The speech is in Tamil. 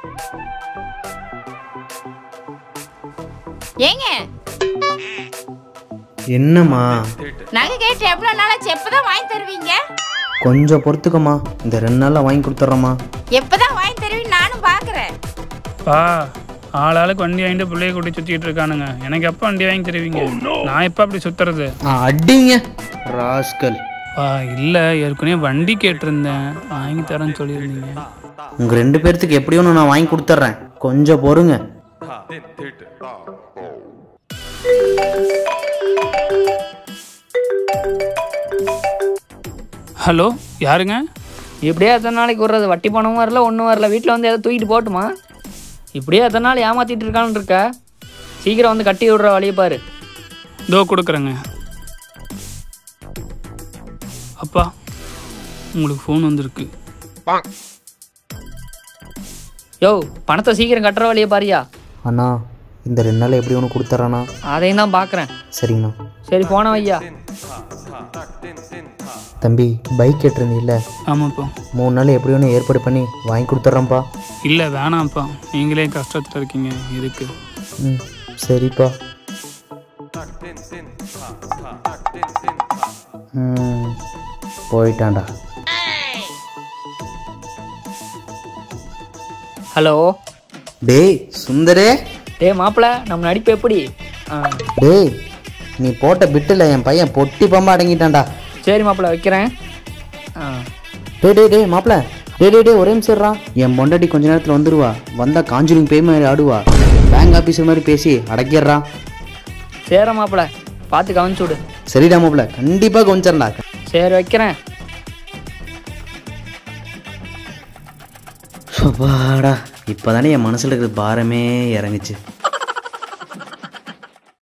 ஏங்க என்னம்மா நகை கேட்டு எவ்வளவு நாளாச்சு எப்பதான் வாங்கி தருவீங்க கொஞ்சம் பொறுத்துக்கம்மா இந்த ரெண்டு நாளில் வாங்கி கொடுத்துட்றேம்மா எப்பதான் வாங்கி தருவீங்க நானும் பாக்குறேன் பா ஆளாளுக்கு வண்டி வாங்கிட்டு பிள்ளைய கூட்டி சுற்றிட்டு இருக்கானுங்க எனக்கு எப்போ வண்டி வாங்கி தருவீங்க நான் எப்போ அப்படி சுற்றுறது ஆ அடிங்க ராஸ்கல் பா இல்லை ஏற்கனவே வண்டி கேட்டிருந்தேன் வாங்கி தரேன்னு சொல்லியிருந்தீங்க உங்கள் ரெண்டு பேர்த்துக்கு எப்படி ஒன்று நான் வாங்கி கொடுத்துட்றேன் கொஞ்சம் பொறுங்க ஹலோ யாருங்க இப்படியே எத்தனை நாளைக்கு விடுறது வட்டி பணமும் வரல ஒன்றும் வரல வீட்டில் வந்து எதாவது தூக்கிட்டு போட்டுமா இப்படியே எத்தனை நாள் ஏமாத்திட்டு இருக்கான்னு இருக்க சீக்கிரம் வந்து கட்டி விடுற வழியை பாரு இதோ கொடுக்குறேங்க அப்பா உங்களுக்கு ஃபோன் வந்திருக்கு யோ பணத்தை சீக்கிரம் கட்டுற வழியை பாரியா அண்ணா இந்த ரெண்டு நாள் எப்படி ஒன்று கொடுத்துட்றேண்ணா அதையும் தான் பார்க்குறேன் சரிங்கண்ணா சரி போன வையா தம்பி பைக் கேட்டிருந்தீல்ல ஆமாப்பா மூணு நாள் எப்படி ஒன்று ஏற்பாடு பண்ணி வாங்கி கொடுத்துட்றேன்ப்பா இல்லை வேணாம்ப்பா நீங்களே கஷ்டத்தில் இருக்கீங்க இதுக்கு ம் சரிப்பா ம் போயிட்டான்டா ஹலோ டேய் சுந்தரே டேய் மாப்பிள்ள நம்ம நடிப்பு எப்படி ஆ டேய் நீ போட்ட பிட்டில் என் பையன் பொட்டி பம்பா அடங்கிட்டான்டா சரி மாப்பிள்ள வைக்கிறேன் ஆ டேய் டேய் டேய் மாப்பிள டேய் டேய் டேய் ஒரே நிமிஷம் இருடா. என் பொண்டாட்டி கொஞ்ச நேரத்தில் வந்துருவா வந்தா காஞ்சுரிங் பேய் மாதிரி ஆடுவா பேங்க் ஆஃபீஸர் மாதிரி பேசி அடக்கிடுறா சேர மாப்பிள்ள பார்த்து கவனிச்சு விடு சரிடா மாப்பிள கண்டிப்பாக கொஞ்சம்டா சரி வைக்கிறேன் வாடா இப்போதானே என் மனசில் இருக்கிற பாரமே இறங்குச்சு